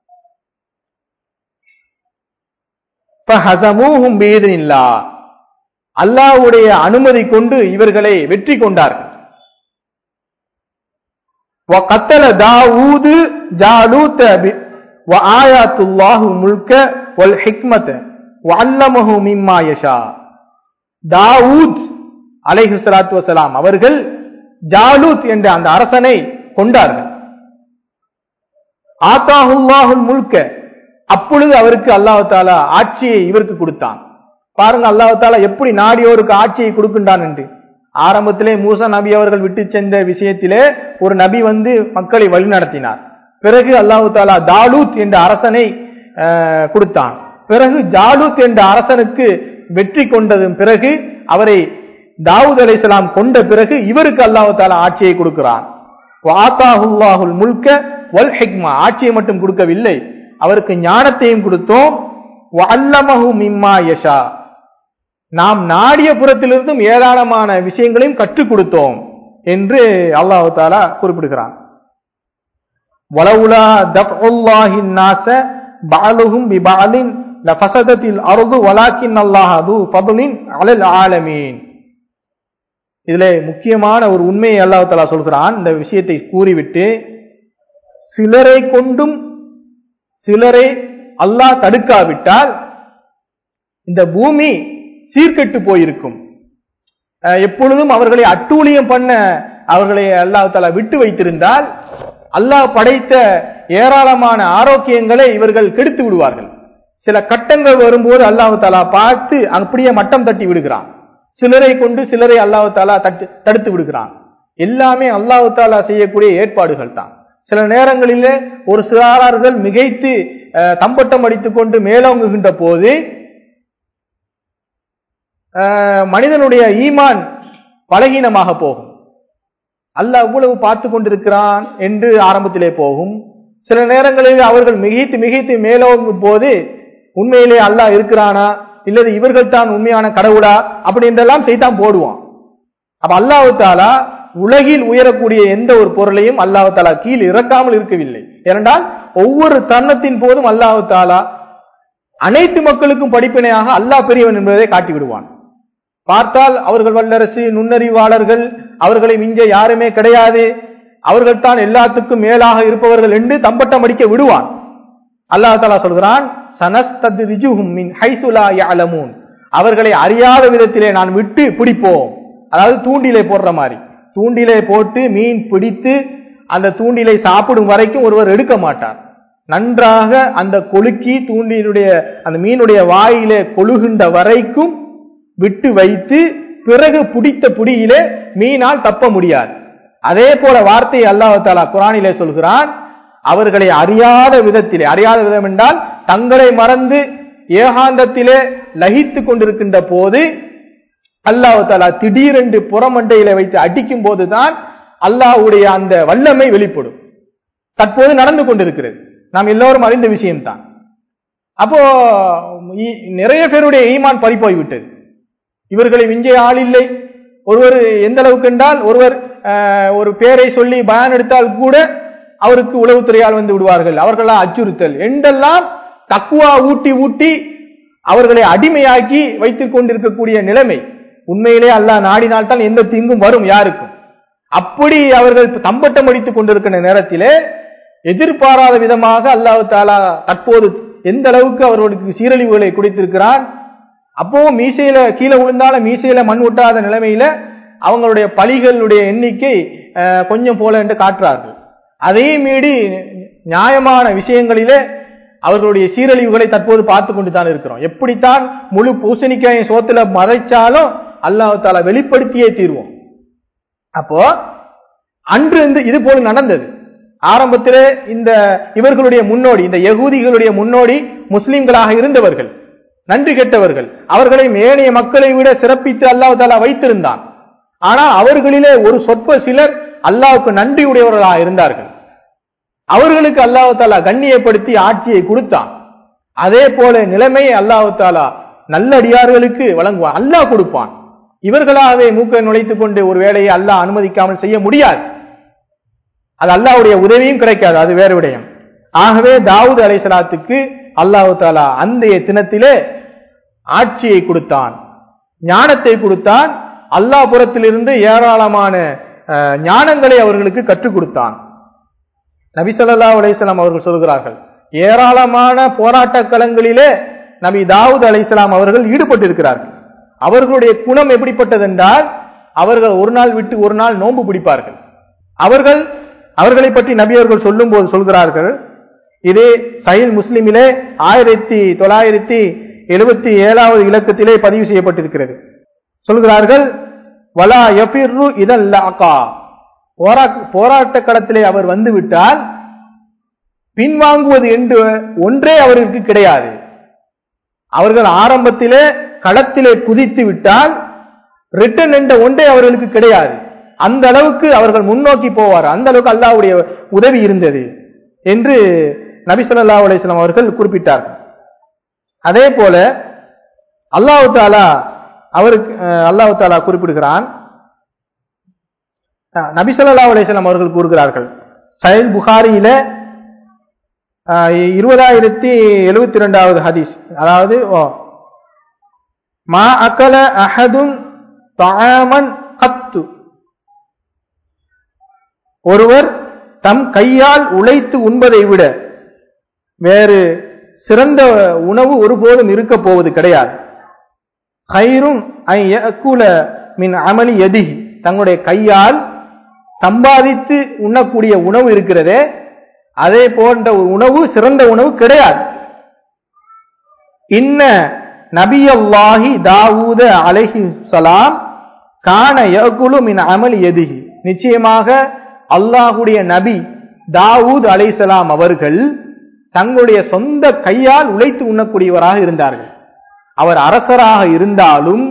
ஃபஹஸமூஹும் பீதினில்லாஹ். அல்லாஹ்வுடைய அனுமதி கொண்டு இவர்களை வெற்றி கொண்டார்கள் وقتل داوود جالوت ب- وآيات الله ملك والحكمة وعلمه مما يشاء தாவூத் அலைஹி ஸலாத்து வஸலாம் அவர்கள் ஜாலூத் என்ற அந்த அரசனை கொண்டார்கள் ஆத்தாஹுல்லாஹுல் முல்க அப்பொழுது அவருக்கு அல்லாஹ் தாலா ஆட்சியை இவருக்கு கொடுத்தான் பாருங்க அல்லாஹ் தாலா எப்படி நாடியோருக்கு ஆட்சியை கொடுக்கின்றான் என்று ஆரம்பத்திலே மூசா நபி அவர்கள் விட்டு சென்ற விஷயத்திலே ஒரு நபி வந்து மக்களை வழிநடத்தினார் பிறகு அல்லாஹ் தாலா தாலூத் என்ற அரசனை அஹ், கொடுத்தான் பிறகு ஜாலூத் என்ற அரசனுக்கு வெற்றி கொண்டதும் பிறகு அவரை தாவூத் அலைஹிஸ்ஸலாம் கொண்ட பிறகு இவருக்கு அல்லாஹ் தாலா ஆட்சியை கொடுக்கிறான் வாத்தாஹுல்லாஹுல் முல்க வல் ஹிக்மா ஆட்சியை மட்டும் கொடுக்கவில்லை அவருக்கு ஞானத்தையும் கொடுத்தோம் வல்லமஹு மிம்மா யஷா நாம் நாடிய புறத்திலிருந்தும் ஏராளமான விஷயங்களையும் கற்றுக் கொடுத்தோம் என்று அல்லாஹ் தாலா குறிப்பிடுகிறான் வலவுலா தஃஉல்லாஹி நாஸ பஅலுஹும் பிபஅலின் லஃபஸதத்தில் அர்து வலாக்கின் அல்லாஹ் அது ஃபதுலின் அலல் ஆலமீன் இதிலே முக்கியமான ஒரு உண்மையை அல்லாஹ் தஆலா சொல்கிறான் இந்த விஷயத்தை கூறிவிட்டு சிலரை கொண்டும் சிலரை அல்லாஹ் தடுக்காவிட்டால் இந்த பூமி சீர்கெட்டு போயிருக்கும் அஹ் எப்பொழுதும் அவர்களை அட்டூழியம் பண்ண அவர்களை அல்லாஹ் தஆலா விட்டு வைத்திருந்தால் அல்லாஹ் படைத்த ஏராளமான ஆரோக்கியங்களை இவர்கள் கெடுத்து விடுவார்கள் சில கட்டங்கள் வரும்போது அல்லாஹ் தாலா பார்த்து அப்படியே மட்டம் தட்டி விடுகிறான் சிலரை கொண்டு சிலரை அல்லாஹ் தாலா தட்டு தடுத்து விடுகிறான் எல்லாமே அல்லாஹ் தாலா செய்யக்கூடிய ஏற்பாடுகள் தான் சில நேரங்களிலே ஒரு சிறார்கள் மிகைத்து அஹ், தம்பட்டம் அடித்துக் கொண்டு மேலோங்குகின்ற போது அஹ், மனிதனுடைய ஈமான் பலகீனமாக போகும் அல்லாஹ் அவ்வளவு பார்த்து கொண்டிருக்கிறான் என்று ஆரம்பத்திலே போகும் சில நேரங்களில் அவர்கள் மிகைத்து மிகைத்து மேலோங்கும் போது உண்மையிலே அல்லாஹ் இருக்கிறானா இல்லது இவர்கள் தான் உண்மையான கடவுளா அப்படி என்றெல்லாம் செய்தான் போடுவான் அப்ப அல்லாஹ் தாலா உலகில் உயரக்கூடிய எந்த ஒரு பொருளையும் அல்லாஹ் தாலா கீழ் இறக்காமல் இருக்கவில்லை ஏனென்றால் ஒவ்வொரு தருணத்தின் போதும் அல்லாஹ் தாலா அனைத்து மக்களுக்கும் படிப்பினையாக அல்லாஹ் பெரியவன் என்பதை காட்டி விடுவான் பார்த்தால் அவர்கள் வல்லரசு நுண்ணறிவாளர்கள் அவர்களை மிஞ்ச யாருமே கிடையாது அவர்கள் தான் எல்லாத்துக்கும் மேலாக இருப்பவர்கள் என்று தம்பட்டம் அடிக்க விடுவான் அல்லாஹ் தாலா சொல்கிறான் சனஸ்தத்ரிஜுஹும் மின் ஹைசுலா யஅலமூன் அவர்களை அறியாத விதத்திலே நான் விட்டு பிடிப்போம் அதாவது தூண்டிலை போடுற மாதிரி தூண்டிலை போட்டு மீன் பிடித்து அந்த தூண்டிலை சாப்பிடும் வரைக்கும் ஒருவர் எடுக்க மாட்டார் நன்றாக அந்த கொலுக்கி தூண்டிலுடைய அந்த மீனுடைய வாயிலே கொழுகின்ற வரைக்கும் விட்டு வைத்து பிறகு பிடித்த புடியிலே மீனால் தப்ப முடியாது அதே போல வார்த்தையை அல்லாஹ் தாலா குரானிலே சொல்கிறான் அவர்களை அறியாத விதத்திலே அறியாத விதம் என்றால் தங்களை மறந்து ஏகாந்தத்திலே லகித்துக் கொண்டிருக்கின்ற போது அல்லாஹ் தாலா திடீரென்று புறமண்டையில வைத்து அடிக்கும் போதுதான் அல்லாஹ்வுடைய அந்த வல்லமை வெளிப்படும் தற்போது நடந்து கொண்டிருக்கிறது நாம் எல்லோரும் அறிந்த விஷயம்தான் அப்போ இ- நிறைய பேருடைய ஈமான் பறிப்போய் விட்டது இவர்களை விஞ்சே ஆள் இல்லை ஒருவர் எந்த அளவுக்கு என்றால் ஒருவர் அஹ், ஒரு பேரை சொல்லி பயான் எடுத்தால் கூட அவருக்கு உளவுத்துறையால் வந்து விடுவார்கள் அவர்களா அச்சுறுத்தல் என்றெல்லாம் தக்குவா ஊட்டி ஊட்டி அவர்களை அடிமையாக்கி வைத்துக் கொண்டிருக்கக்கூடிய நிலைமை உண்மையிலே அல்லாஹ் நாடினால்தான் எந்த தீங்கும் வரும் யாருக்கும் அப்படி அவர்கள் தம்பட்டம் அடித்துக் கொண்டிருக்கிற நேரத்திலே எதிர்பாராத விதமாக அல்லாஹ் தாலா தற்போது எந்த அளவுக்கு அவர்களுக்கு சீரழிவுகளை குடித்திருக்கிறான் அப்போ மீசையில கீழே விழுந்தாலும் மீசையில மண் ஒட்டாத நிலைமையில அவங்களுடைய பலிகளுடைய எண்ணிக்கை அஹ், கொஞ்சம் போல என்று காட்டுறார்கள் அதையும் மீறி நியாயமான விஷயங்களிலே அவர்களுடைய சீரழிவுகளை தற்போது பார்த்து கொண்டு தான் இருக்கிறோம் எப்படித்தான் முழு பூசணிக்காயை சோத்துல மறைச்சாலும் அல்லாஹ் தாலா வெளிப்படுத்தியே தீர்வோம் அப்போ அன்று இந்த இது போல நடந்தது ஆரம்பத்திலே இந்த இவர்களுடைய முன்னோடி இந்த யகூதிகளுடைய முன்னோடி முஸ்லிம்களாக இருந்தவர்கள் நன்றி கெட்டவர்கள் அவர்களை ஏனைய மக்களை விட சிறப்பித்து அல்லாஹ் தாலா வைத்திருந்தான் ஆனா அவர்களிலே ஒரு சொற்ப சிலர் அல்லாஹ்வுக்கு நன்றியுடையவர்களாக இருந்தார்கள் அவர்களுக்கு அல்லாஹ் தாலா கண்ணியப்படுத்தி ஆட்சியை கொடுத்தான் அதே போல நிலைமையை அல்லாஹ் தாலா நல்லடியார்களுக்கு வழங்குவான் அல்லாஹ் கொடுப்பான் இவர்களாகவே மூக்கை நுழைத்துக் கொண்டு ஒரு வேலையை அல்லாஹ் அனுமதிக்காமல் செய்ய முடியாது அது அல்லாஹ்வுடைய உதவியும் கிடைக்காது அது வேறு விடயம் ஆகவே தாவூத் அலைசலாத்துக்கு அல்லாஹ் தாலா அந்த தினத்திலே ஆட்சியை கொடுத்தான் ஞானத்தை கொடுத்தான் அல்லாஹ் புறத்திலிருந்து ஏராளமான அஹ், ஞானங்களை அவர்களுக்கு கற்றுக் கொடுத்தான் நபி ஸல்லல்லாஹு அலைஹி வஸல்லம் அவர்கள் சொல்கிறார்கள் ஏராளமான போராட்ட களங்களிலே நபி தாவூத் அலைஹிஸ்ஸலாம் அவர்கள் ஈடுபட்டிருக்கிறார்கள் அவர்களுடைய குணம் எப்படிப்பட்டதென்றால் அவர்கள் ஒரு நாள் விட்டு ஒரு நாள் நோன்பு பிடிப்பார்கள் அவர்கள் அவர்களை பற்றி நபி அவர்கள் சொல்லும் போது சொல்கிறார்கள் இது சஹீல் முஸ்லிமிலே ஆயிரத்தி தொள்ளாயிரத்தி எழுபத்தி ஏழாவது இலக்கத்திலே பதிவு செய்யப்பட்டிருக்கிறது சொல்கிறார்கள் வலா யஃபிர்ரு இதல் லாகா போராட்ட களத்திலே அவர் வந்துவிட்டால் பின்வாங்குவது என்று ஒன்றே அவருக்கு கிடையாது அவர்கள் ஆரம்பத்திலே களத்திலே குதித்து விட்டால் ரிட்டன் என்ற ஒன்றே அவர்களுக்கு கிடையாது அந்த அளவுக்கு அவர்கள் முன்னோக்கி போவார் அந்த அளவுக்கு அல்லாஹ்வுடைய உதவி இருந்தது என்று நபி ஸல்லல்லாஹு அலைஹி வஸல்லம் அவர்கள் குறிப்பிட்டார்கள் அதே போல அல்லாஹ் தாலா அவருக்கு அஹ், அல்லாஹ் தாலா குறிப்பிடுகிறான் அஹ், நபி ஸல்லல்லாஹு அலைஹி வஸல்லம் அவர்கள் கூறுகிறார்கள் சஹீல் புகாரியில அஹ், இருபதாயிரத்தி எழுபத்தி ரெண்டாவது ஹதீஸ் அதாவது ஓ, மா அகல அஹதுன் தாமன் கத்து ஒருவர் தம் கையால் உழைத்து உண்பதை விட வேறு சிறந்த உணவு ஒருபோதும் இருக்க போவது கிடையாது கயிறும் ஐயக்கூல மின் அமளி எதிகி தங்களுடைய கையால் சம்பாதித்து உண்ணக்கூடிய உணவு இருக்கிறதே அதே போன்ற ஒரு உணவு சிறந்த உணவு கிடையாது இன்ன நபியல்லாஹி தாவூத அலைஹி சலாம் கான யகுலு மின் அமல் எதிகி நிச்சயமாக அல்லாஹுடைய நபி தாவூத் அலைஹிஸ்ஸலாம் அவர்கள் தங்களுடைய சொந்த கையால் உழைத்து உண்ணக்கூடியவராக இருந்தார்கள் அவர் அரசராக இருந்தாலும்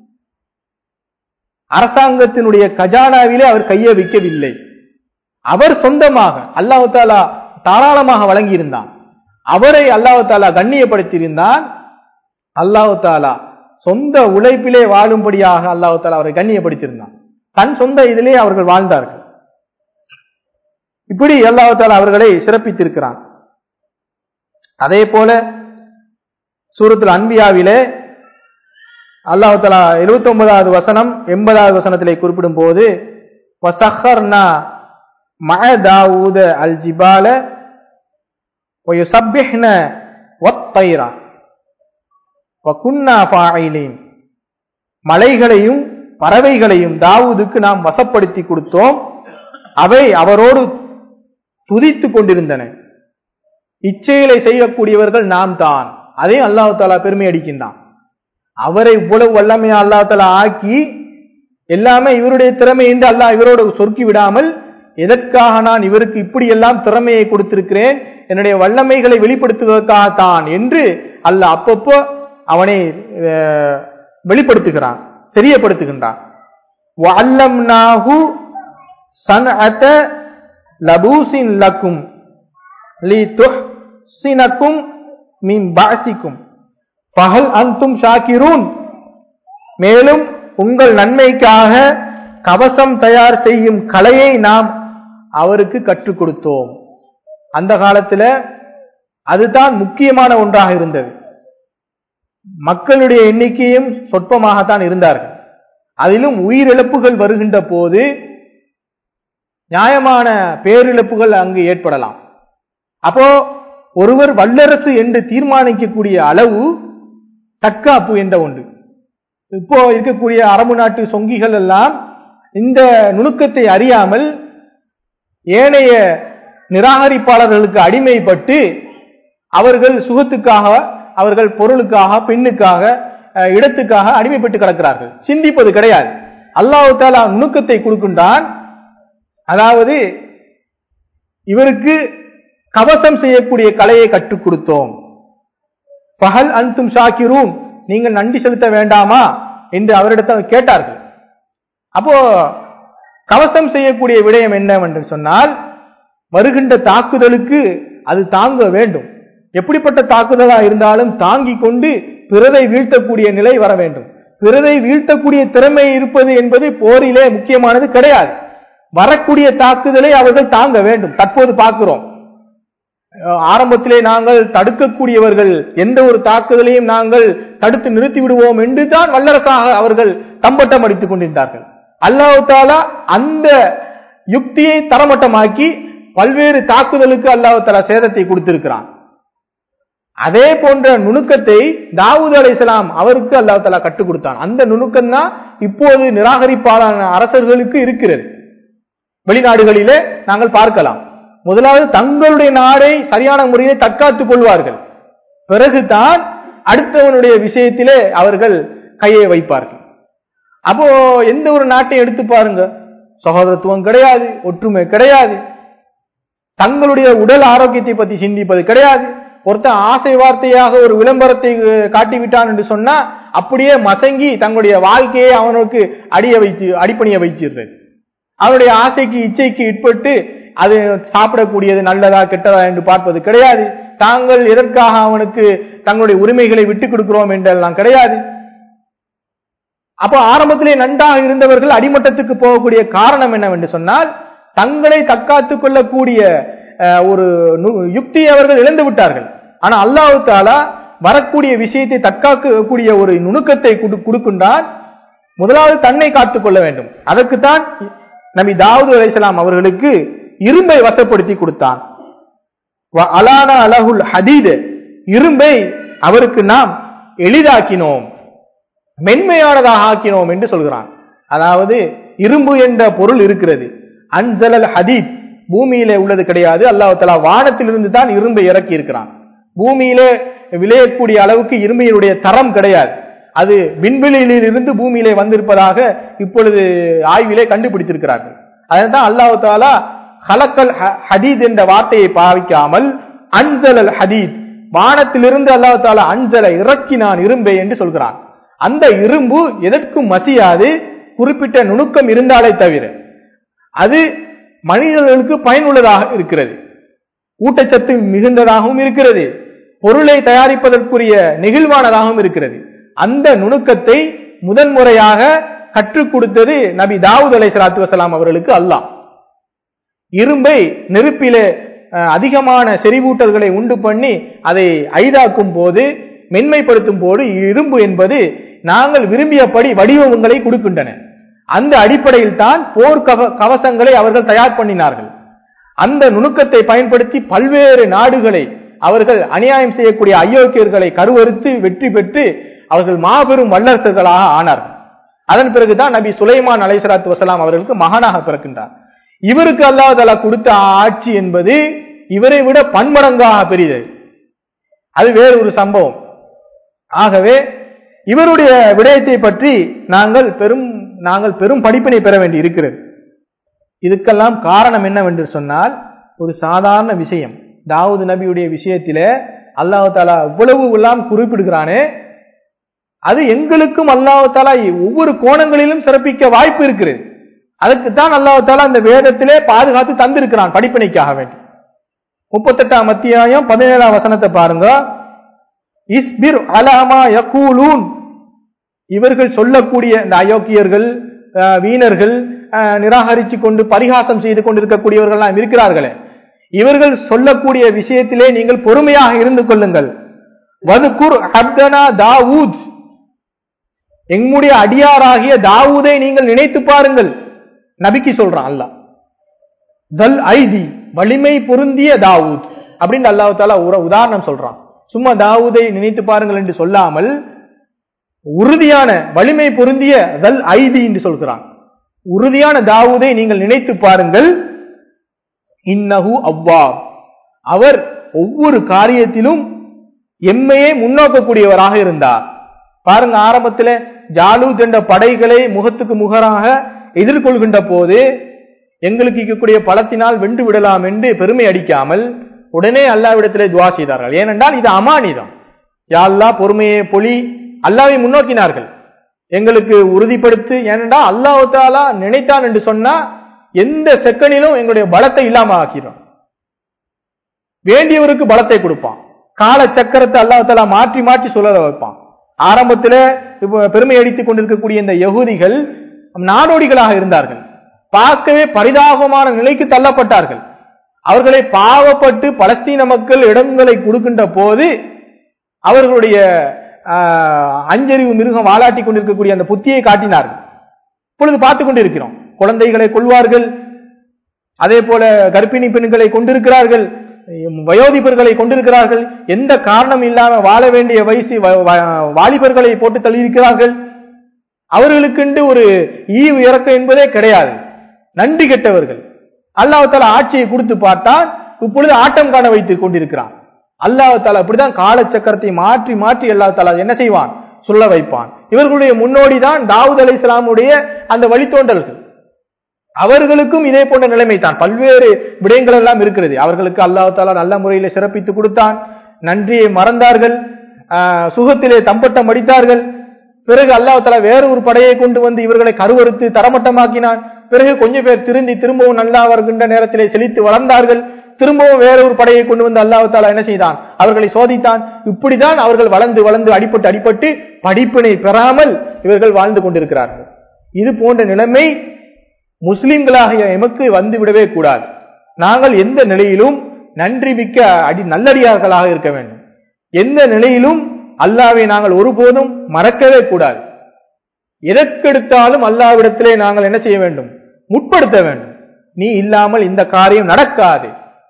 அரசாங்கத்தினுடைய கஜானாவிலே அவர் கையை வைக்கவில்லை அவர் சொந்தமாக அல்லாஹ் தாலா தாராளமாக வழங்கியிருந்தான் அவரை அல்லாஹ் தாலா கண்ணியப்படுத்தியிருந்தான் அல்லாஹ் தாலா சொந்த உழைப்பிலே வாழும்படியாக அல்லாஹ் தாலா அவரை கண்ணியப்படுத்தியிருந்தான் தன் சொந்த இதிலே அவர்கள் வாழ்ந்தார்கள் இப்படி அல்லாஹ் தாலா அவர்களை சிறப்பித்திருக்கிறான் அதே போல சூரத்துல் அன்பியாவிலே அல்லாஹ் தலா எழுபத்தி ஒன்பதாவது வசனம் எண்பதாவது வசனத்திலே குறிப்பிடும் போது வசஹர்னா மழ தாவூத அல் ஜிபால ويسبحن والطير وكنا فاعلين மலைகளையும் பறவைகளையும் தாவூதுக்கு நாம் வசப்படுத்தி கொடுத்தோம் அவை அவரோடு துதித்துக் கொண்டிருந்தன இச்செயலை செய்யக்கூடியவர்கள் நாம் தான் அதை அல்லாஹ் தாலா பெருமை அடிக்கின்றான் அவரை இவ்வளவு வல்லமையா அல்லாஹ் தாலா ஆக்கி எல்லாமே இவருடைய திறமை என்று அல்லாஹ் இவரோடு சொர்க்கி விடாமல் எதற்காக நான் இவருக்கு இப்படி எல்லாம் திறமையை கொடுத்திருக்கிறேன் என்னுடைய வல்லமைகளை வெளிப்படுத்துவதற்காகத்தான் என்று அல்லாஹ் அப்பப்போ அவனை அஹ், வெளிப்படுத்துகிறான் தெரியப்படுத்துகின்றான் வல்லம்னாஹு சன்அத லபூசின் லக்கும் லி துஹ்சினக்கும் மின் பாசிக்கும் பகல் அந்தும் ஷாக்கிரூன் மேலும் உங்கள் நன்மைக்காக கவசம் தயார் செய்யும் கலையை நாம் அவருக்கு கற்றுக் கொடுத்தோம் அந்த காலத்துல அதுதான் முக்கியமான ஒன்றாக இருந்தது மக்களுடைய எண்ணிக்கையும் சொற்பமாகத்தான் இருந்தார்கள் அதிலும் உயிரிழப்புகள் வருகின்ற போது நியாயமான பேரிழப்புகள் அங்கு ஏற்படலாம் அப்போ ஒருவர் வல்லரசு என்று தீர்மானிக்கக்கூடிய அளவு தற்காப்பு என்ற ஒன்று இப்போ இருக்கக்கூடிய அரபு நாட்டு சொங்கிகள் எல்லாம் இந்த நுணுக்கத்தை அறியாமல் ஏனைய நிராகரிப்பாளர்களுக்கு அடிமைப்பட்டு அவர்கள் சுகத்துக்காக அவர்கள் பொருளுக்காக பெண்ணுக்காக அஹ், இடத்துக்காக அடிமைப்பட்டு கிடக்கிறார்கள் சிந்திப்பது கிடையாது அல்லாஹ் தாலா நுணுக்கத்தை கொடுக்கின்றான் அதாவது இவருக்கு கவசம் செய்யக்கூடிய கலையை கற்றுக் கொடுத்தோம் பகல் அன்தும் ஷாக்கிரூன் நீங்கள் நன்றி செலுத்த வேண்டாமா என்று அவரிடத்தில் கேட்டார்கள் அப்போ கவசம் செய்யக்கூடிய விடயம் என்னவென்று சொன்னால் வருகின்ற தாக்குதலுக்கு அது தாங்க வேண்டும் எப்படிப்பட்ட தாக்குதலா இருந்தாலும் தாங்கிக் கொண்டு பிறரை வீழ்த்தக்கூடிய நிலை வர வேண்டும் பிறரை வீழ்த்தக்கூடிய திறமை இருப்பது என்பது போரிலே முக்கியமானது கிடையாது வரக்கூடிய தாக்குதலை அவர்கள் தாங்க வேண்டும் தற்போது பார்க்கிறோம் அஹ் ஆரம்பத்திலே நாங்கள் தடுக்கக்கூடியவர்கள் எந்த ஒரு தாக்குதலையும் நாங்கள் தடுத்து நிறுத்தி விடுவோம் என்று தான் வல்லரசாக அவர்கள் தம்பட்டம் அடித்துக் கொண்டிருந்தார்கள் அல்லாஹ் தாலா அந்த யுக்தியை தரமட்டமாக்கி பல்வேறு தாக்குதலுக்கு அல்லாஹ் தாலா சேதத்தை கொடுத்திருக்கிறான் அதே போன்ற நுணுக்கத்தை தாவூத் அலைஹிஸ்ஸலாம் அவருக்கு அல்லாஹ் தாலா கற்றுக் கொடுத்தான் அந்த நுணுக்கம் தான் இப்போது நிராகரிப்பாளரான அரசர்களுக்கு இருக்கிறது வெளிநாடுகளிலே நாங்கள் பார்க்கலாம் முதலாவது தங்களுடைய நாடை சரியான முறையில் தற்காத்துக் கொள்வார்கள் பிறகுதான் அடுத்தவனுடைய விஷயத்திலே அவர்கள் கையை வைப்பார்கள் அப்போ எந்த ஒரு நாட்டை எடுத்து பாருங்க சகோதரத்துவம் கிடையாது ஒற்றுமை கிடையாது தங்களுடைய உடல் ஆரோக்கியத்தை பத்தி சிந்திப்பது கிடையாது ஒருத்தன் ஆசை வார்த்தையாக ஒரு விளம்பரத்தை அஹ், காட்டிவிட்டான் என்று சொன்னா அப்படியே மசங்கி தங்களுடைய வாழ்க்கையை அவனுக்கு அடிய வைத்து அடிப்பணிய வைச்சிடுறது அவனுடைய ஆசைக்கு இச்சைக்கு உட்பட்டு அது சாப்பிடக்கூடியது நல்லதா கெட்டதா என்று பார்ப்பது கிடையாது தாங்கள் எதற்காக அவனுக்கு தங்களுடைய உரிமைகளை விட்டுக் கொடுக்கிறோம் என்றெல்லாம் கிடையாது அப்போ ஆரம்பத்திலே நன்றாக இருந்தவர்கள் அடிமட்டத்துக்கு போகக்கூடிய காரணம் என்னவென்று சொன்னால் தங்களை தற்காத்துக் கொள்ளக்கூடிய அஹ், ஒரு நு- யுக்தியை அவர்கள் இழந்து விட்டார்கள் ஆனா அல்லாஹ் தாலா வரக்கூடிய விஷயத்தை தற்காக்கக்கூடிய ஒரு நுணுக்கத்தை குடு- கொடுக்கின்றான் முதலாவது தன்னை காத்துக் கொள்ள வேண்டும் அதற்குத்தான் நபி தாவூது அலைஹிஸ்ஸலாம் அவர்களுக்கு இரும்பை வசப்படுத்தி கொடுத்தான் வ அலானா அலகுல் ஹதீத் இரும்பை அவருக்கு நாம் எளிதாக்கினோம் மென்மையானதாக ஆக்கினோம் என்று சொல்கிறான் அதாவது இரும்பு என்ற பொருள் இருக்கிறது அன்சலல் ஹதீத் பூமியிலே உள்ளது கிடையாது அல்லாஹ் தலா வானத்திலிருந்து தான் இரும்பை இறக்கி இருக்கிறான் பூமியிலே விளையக்கூடிய அளவுக்கு இரும்பினுடைய தரம் கிடையாது அது விண்வெளியில் இருந்து பூமியிலே வந்திருப்பதாக இப்பொழுது ஆய்விலே கண்டுபிடித்திருக்கிறார்கள் அதான் அல்லாஹ் தாலா ஹலக்கல் ஹ- ஹதீத் என்ற வார்த்தையை பாவிக்காமல் அன்சலல் ஹதீத் வானத்திலிருந்து அல்லாஹ் தாலா அன்சலை இறக்கினான் இரும்பை என்று சொல்கிறான் அந்த இரும்பு எதற்கும் மசியாது குறிப்பிட்ட நுணுக்கம் இருந்தாலே தவிர அது மனிதர்களுக்கு பயனுள்ளதாக இருக்கிறது ஊட்டச்சத்து மிகுந்ததாகவும் இருக்கிறது பொருளை தயாரிப்பதற்குரிய நெகிழ்வானதாகவும் இருக்கிறது அந்த நுணுக்கத்தை முதன்முறையாக கற்றுக் கொடுத்தது நபி தாவூத் அலை சலாத்து வசலாம் அவர்களுக்கு அல்லாஹ் இரும்பை நெருப்பிலே அஹ், அதிகமான செறிவூட்டல்களை உண்டு பண்ணி அதை ஐதாக்கும் போது மென்மைப்படுத்தும் போது இரும்பு என்பது நாங்கள் விரும்பியபடி வடிவங்களை கொடுக்கின்றன அந்த அடிப்படையில் தான் போர் கவ கவசங்களை அவர்கள் தயார் பண்ணினார்கள் அந்த நுணுக்கத்தை பயன்படுத்தி பல்வேறு நாடுகளை அவர்கள் அநியாயம் செய்யக்கூடிய அயோக்கியர்களை கருவறுத்து வெற்றி பெற்று அவர்கள் மாபெரும் வல்லரசுகளாக ஆனார்கள் அதன் பிறகுதான் நபி சுலைமான் அலைசலாத்து வசலாம் அவர்களுக்கு மகனாக பிறக்கின்றார் இவருக்கு அல்லாஹ் தலா கொடுத்த ஆட்சி என்பது இவரை விட பன்மடங்காக பெரியது அது வேறு ஒரு சம்பவம் ஆகவே இவருடைய விடயத்தை பற்றி நாங்கள் பெரும் நாங்கள் பெரும் படிப்பினை பெற வேண்டி இருக்கிறது இதுக்கெல்லாம் காரணம் என்னவென்று சொன்னால் ஒரு சாதாரண விஷயம் தாவூது நபியுடைய விஷயத்திலே அல்லாஹ் தாலா இவ்வளவு எல்லாம் குறிப்பிடுகிறானே அது எங்களுக்கும் அல்லாஹ் தாலா ஒவ்வொரு கோணங்களிலும் சிறப்பிக்க வாய்ப்பு இருக்கிறது அதுக்குத்தான் அல்லாஹ் தாலா இந்த வேதத்திலே பாதுகாத்து தந்திருக்கிறான் படிப்பினைக்காக வேண்டி முப்பத்தெட்டாம் அத்தியாயம் பதினேழாம் வசனத்தை பாருங்க இஸ்பிர் அலமா யகூலூன் இவர்கள் சொல்லக்கூடிய இந்த அயோக்கியர்கள் அஹ், வீணர்கள் அஹ், நிராகரிச்சு கொண்டு பரிகாசம் செய்து கொண்டிருக்கக்கூடியவர்கள் எல்லாம் இருக்கிறார்களே இவர்கள் சொல்லக்கூடிய விஷயத்திலே நீங்கள் பொறுமையாக இருந்து கொள்ளுங்கள் வதுகுர் அப்தனா தாவூத் எம்முடைய அடியாராகிய தாவூதை நீங்கள் நினைத்து பாருங்கள் நபிக்கு சொல்றான் அல்லாஹ் தல் ஐதி வலிமை பொருந்திய தாவூத் அப்படின்னு அல்லாஹ் தாலா ஒரு உதாரணம் சொல்றான் சும்மா தாவூதை நினைத்து பாருங்கள் என்று சொல்லாமல் உறுதியான வலிமை பொருந்திய தல் ஐதி என்று சொல்கிறான் உறுதியான தாவூதை நீங்கள் நினைத்து பாருங்கள் இன்னஹு அவ்வாப் அவர் ஒவ்வொரு காரியத்திலும் எம்மையே முன்னோக்கக்கூடியவராக இருந்தார் பாருங்க ஆரம்பத்துல ஜாலூத் என்ற படைகளை முகத்துக்கு முகராக எதிர்கொள்கின்ற போது எங்களுக்கு இருக்கக்கூடிய பலத்தினால் வென்று விடலாம் என்று பெருமை அடிக்காமல் உடனே அல்லாவிடத்திலே துவா செய்தார்கள் ஏனென்றால் இது அமானிதம் யாழ்லா பொறுமையை பொலி அல்லாவை முன்னோக்கினார்கள் எங்களுக்கு உறுதிப்படுத்து ஏனென்றால் அல்லாஹ் தாலா நினைத்தான் என்று சொன்னா எந்த செகண்டிலும் எங்களுடைய பலத்தை இல்லாம ஆக்கிறோம் வேண்டியவருக்கு பலத்தை கொடுப்பான் கால சக்கரத்தை அல்லாஹ் தாலா மாற்றி மாற்றி சொல்ல வைப்பான் ஆரம்பத்தில் இப்ப பெருமை அடித்துக் கொண்டிருக்கக்கூடிய இந்த யகுதிகள் நாடோடிகளாக இருந்தார்கள் பார்க்கவே பரிதாபமான நிலைக்கு தள்ளப்பட்டார்கள் அவர்களை பாவப்பட்டு பலஸ்தீன மக்கள் இடங்களை கொடுக்கின்ற போது அவர்களுடைய அஞ்சறிவு மிருகம் வாலாட்டி கொண்டிருக்கக்கூடிய அந்த புத்தியை காட்டினார்கள் இப்பொழுது பார்த்துக் கொண்டிருக்கிறோம் குழந்தைகளை கொள்வார்கள் அதே போல கர்ப்பிணி பெண்களை கொண்டிருக்கிறார்கள் வயோதிபர்களை கொண்டிருக்கிறார்கள் எந்த காரணம் இல்லாம வாழ வேண்டிய வயசு வாலிபர்களை போட்டு தள்ளியிருக்கிறார்கள் அவர்களுக்கென்று ஒரு ஈவு இறக்கம் என்பதே கிடையாது நன்றி கெட்டவர்கள் அல்லாஹால ஆட்சியை கொடுத்து பார்த்தால் இப்பொழுது ஆட்டம் காண வைத்துக் கொண்டிருக்கிறான் அல்லாஹால அப்படிதான் காலச்சக்கரத்தை மாற்றி மாற்றி அல்லாஹால என்ன செய்வான் சொல்ல வைப்பான் இவர்களுடைய முன்னோடி தான் தாவூத் அலி இஸ்லாமுடைய அந்த வழித்தோன்றல்கள் அவர்களுக்கும் இதே போன்ற நிலைமை தான் பல்வேறு விடயங்கள் எல்லாம் இருக்கிறது அவர்களுக்கு அல்லாஹால நல்ல முறையில சிறப்பித்து கொடுத்தான் நன்றியை மறந்தார்கள் சுகத்திலே தம்பட்டம் அடித்தார்கள் பிறகு அல்லாஹால வேற ஒரு படையை கொண்டு வந்து இவர்களை கருவறுத்து தரமட்டமாக்கினான் பிறகு கொஞ்சம் பேர் திருந்தி திரும்பவும் நல்லா வருகின்ற நேரத்திலே செழித்து வளர்ந்தார்கள் திரும்பவும் வேற ஒரு படையை கொண்டு வந்து அல்லாஹ் தாலா என்ன செய்தான் அவர்களை சோதித்தான் இப்படிதான் அவர்கள் வளர்ந்து வளர்ந்து அடிபட்டு அடிபட்டு படிப்பினை பெறாமல் இவர்கள் வாழ்ந்து கொண்டிருக்கிறார்கள் இது போன்ற நிலைமை முஸ்லிம்களாகிய எமக்கு வந்து விடவே கூடாது நாங்கள் எந்த நிலையிலும் நன்றி மிக்க அடி நல்லடியார்களாக இருக்க வேண்டும் எந்த நிலையிலும் அல்லாவை நாங்கள் ஒருபோதும் மறக்கவே கூடாது எதற்கெடுத்தாலும் அல்லாவிடத்திலே நாங்கள் என்ன செய்ய வேண்டும் முற்படுத்த வேண்டும் நீ இல்லாமல் இந்த காரியம் நடக்காது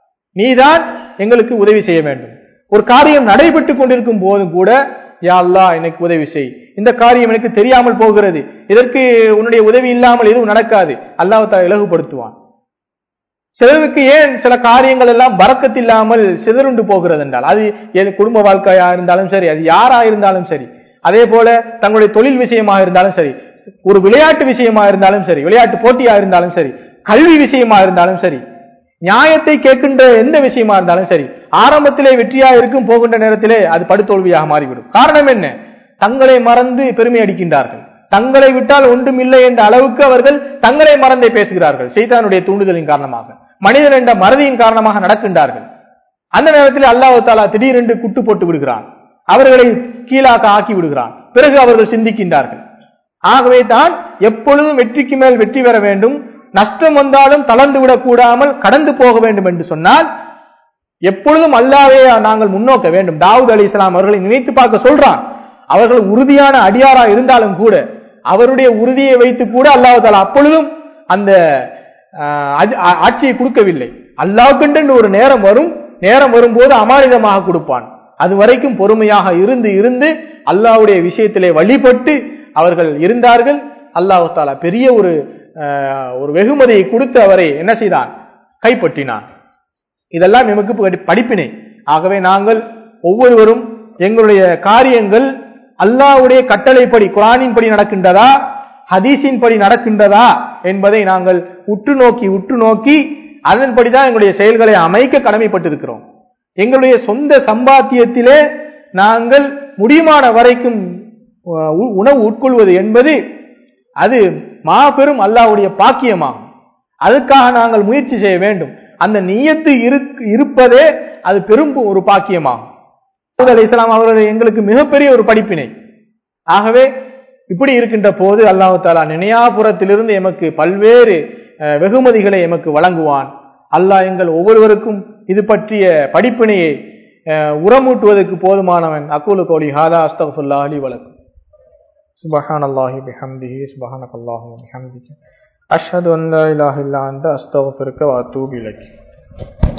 நீதான் எங்களுக்கு உதவி செய்ய வேண்டும் ஒரு காரியம் நடைபெற்றுக் கொண்டிருக்கும் போதும் கூட யா அல்லா எனக்கு உதவி செய் இந்த காரியம் எனக்கு தெரியாமல் போகிறது இதற்கு உன்னுடைய உதவி இல்லாமல் எதுவும் நடக்காது அல்லாஹ் இலகுபடுத்துவான் சிலருக்கு ஏன் சில காரியங்கள் எல்லாம் பறக்கத்தில்லாமல் சிதறுண்டு போகிறது என்றால் அது என் குடும்ப வாழ்க்கையா இருந்தாலும் சரி அது யாரா இருந்தாலும் சரி அதே போல தங்களுடைய தொழில் விஷயமாக இருந்தாலும் சரி ஒரு விளையாட்டு விஷயமா இருந்தாலும் சரி விளையாட்டு போட்டியா இருந்தாலும் சரி கல்வி விஷயமா இருந்தாலும் சரி நியாயத்தை கேட்கின்ற எந்த விஷயமா இருந்தாலும் சரி ஆரம்பத்திலே வெற்றியா இருக்கும் போகின்ற நேரத்திலே அது படுதோல்வியாக மாறிவிடும் காரணம் என்ன தங்களை மறந்து பெருமை அடிக்கின்றார்கள் தங்களை விட்டால் ஒன்றும் இல்லை என்ற அளவுக்கு அவர்கள் தங்களை மறந்தே பேசுகிறார்கள் செய்தானுடைய தூண்டுதலின் காரணமாக மனிதன் என்ற மறதியின் காரணமாக நடக்கின்றார்கள் அந்த நேரத்தில் அல்லாஹு தாலா திடீரென்று குட்டு போட்டு விடுகிறான் அவர்களை கீழாக்க ஆக்கி விடுகிறான் பிறகு அவர்கள் சிந்திக்கின்றார்கள் ஆகவே தான் எப்பொழுதும் வெற்றிக்கு மேல் வெற்றி பெற வேண்டும் நஷ்டம் வந்தாலும் தளர்ந்து விடக் கூடாமல் கடந்து போக வேண்டும் என்று சொன்னால் எப்பொழுதும் அல்லாவே நாங்கள் முன்னோக்க வேண்டும் தாவூத் அலி இஸ்லாம் அவர்களை நினைத்து பார்க்க சொல்றான் அவர்கள் உறுதியான அடியாரா இருந்தாலும் கூட அவருடைய உறுதியை வைத்து கூட அல்லாஹ் தாலா அப்பொழுதும் அந்த ஆட்சியை கொடுக்கவில்லை அல்லாவுக்கென்று ஒரு நேரம் வரும் நேரம் வரும்போது அமானிதமாக கொடுப்பான் அது வரைக்கும் பொறுமையாக இருந்து இருந்து அல்லாவுடைய விஷயத்திலே வழிபட்டு அவர்கள் இருந்தார்கள் அல்லாஹு தாலா பெரிய ஒரு ஒரு வெகுமதியை கொடுத்து அவரை என்ன செய்தான் கைப்பற்றினான் இதெல்லாம் எமக்கு படிப்பினை ஆகவே நாங்கள் ஒவ்வொருவரும் எங்களுடைய காரியங்கள் அல்லாவுடைய கட்டளைப்படி குரானின் படி நடக்கின்றதா ஹதீஸின் படி நடக்கின்றதா என்பதை நாங்கள் உற்று நோக்கி உற்று நோக்கி அதன்படிதான் எங்களுடைய செயல்களை அமைக்க கடமைப்பட்டிருக்கிறோம் எங்களுடைய சொந்த சம்பாத்தியத்திலே நாங்கள் முடியுமான வரைக்கும் உணவு உட்கொள்வது என்பது அது மாபெரும் அல்லாவுடைய பாக்கியமாகும் அதுக்காக நாங்கள் முயற்சி செய்ய வேண்டும் அந்த நீயத்து இருப்பதே அது பெரும் ஒரு பாக்கியமாகும் அலி இஸ்லாம் அவர்கள் எங்களுக்கு மிகப்பெரிய ஒரு படிப்பினை ஆகவே இப்படி இருக்கின்ற போது அல்லாஹு தாலா நினையாபுரத்திலிருந்து எமக்கு பல்வேறு வெகுமதிகளை எமக்கு வழங்குவான் அல்லாஹ் எங்கள் ஒவ்வொருவருக்கும் இது பற்றிய படிப்பினையை அஹ், உரமூட்டுவதற்கு போதுமானவன் அக்கூலு கோலி ஹாதா அஸ்தகுல்லா அலி வழக்கு سبحان الله بحمده سبحانك اللهم وبحمدك أشهد أن لا إله إلا أنت أستغفرك وأتوب إليك